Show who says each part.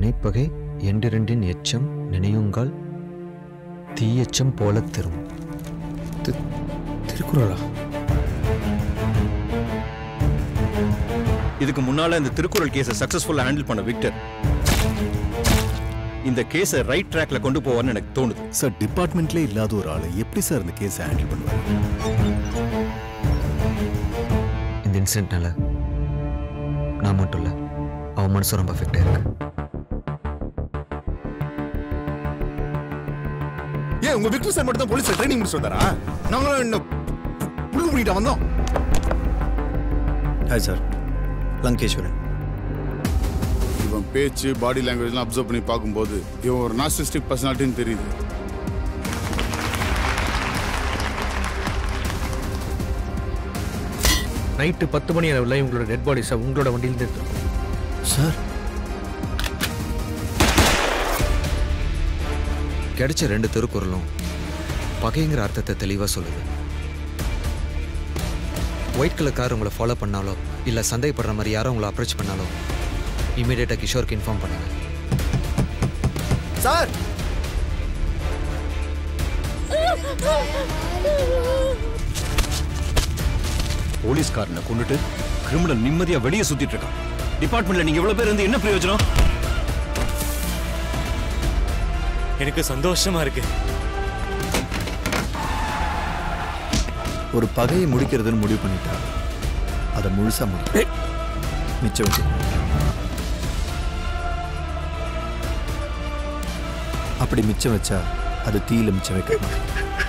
Speaker 1: வினைப்பகை என்றிரண்டின் எச்சம் நினையுங்கால் தீயச்சம் போலத் தரும்
Speaker 2: திருக்குறளா
Speaker 3: இதுக்கு முன்னால இந்த திருக்குறள் கேஸை சக்சஸ்ஃபுல்லா ஹேண்டில் பண்ண விக்டர் இந்த கேஸை ரைட் ட்ராக்ல கொண்டு போவார்னு எனக்கு தோணுது
Speaker 4: சார் டிபார்ட்மெண்ட்லே இல்லாத ஒரு ஆளு எப்படி சார் இந்த கேஸை ஹேண்டில் பண்ணுவார்
Speaker 1: இந்த இன்சிடென்ட்னால நான் மட்டும் இல்லை அவன் மனசும் ரொம்ப அஃபெக்ட் ஆயிருக்கு
Speaker 4: ஏன் உங்க விக்ரம் சார் மட்டும் தான் போலீஸ்ல ட்ரைனிங் முடிச்சு வந்தாரா நாங்களும் என்ன புல்லு பண்ணிட்டு வந்தோம்
Speaker 2: ஹாய் சார் லங்கேஸ்வரன்
Speaker 5: இவன் பேச்சு பாடி லாங்குவேஜ்லாம் அப்சர்வ் பண்ணி பார்க்கும்போது இவன் ஒரு நார்சிஸ்டிக் பர்சனாலிட்டின்னு தெரியுது
Speaker 6: நைட்டு பத்து மணி அளவில் இவங்களோட டெட் பாடிஸை உங்களோட வண்டியிலிருந்து எடுத்துருக்கோம்
Speaker 2: சார்
Speaker 1: கிடைச்ச ரெண்டு திருக்குறளும் பகைங்கிற அர்த்தத்தை தெளிவாக சொல்லுது ஒயிட் கலர் கார் உங்களை ஃபாலோ பண்ணாலோ இல்லை சந்தேகப்படுற மாதிரி யாரோ உங்களை அப்ரோச் பண்ணாலோ இமீடியட்டாக கிஷோருக்கு இன்ஃபார்ம் பண்ணுங்க
Speaker 2: சார்
Speaker 3: போலீஸ்காரனை கொண்டுட்டு கிரிமினல் நிம்மதியா வெளியே சுத்திட்டு இருக்கான் டிபார்ட்மெண்ட்ல நீங்க இவ்வளவு பேர் இருந்து என்ன பிரயோஜனம்
Speaker 7: எனக்கு சந்தோஷமா இருக்கு
Speaker 2: ஒரு பகையை முடிக்கிறதுன்னு முடிவு பண்ணிட்டா அதை முழுசா முடி மிச்சம் வச்சு அப்படி மிச்சம் வச்சா அது தீயில மிச்சம் வைக்க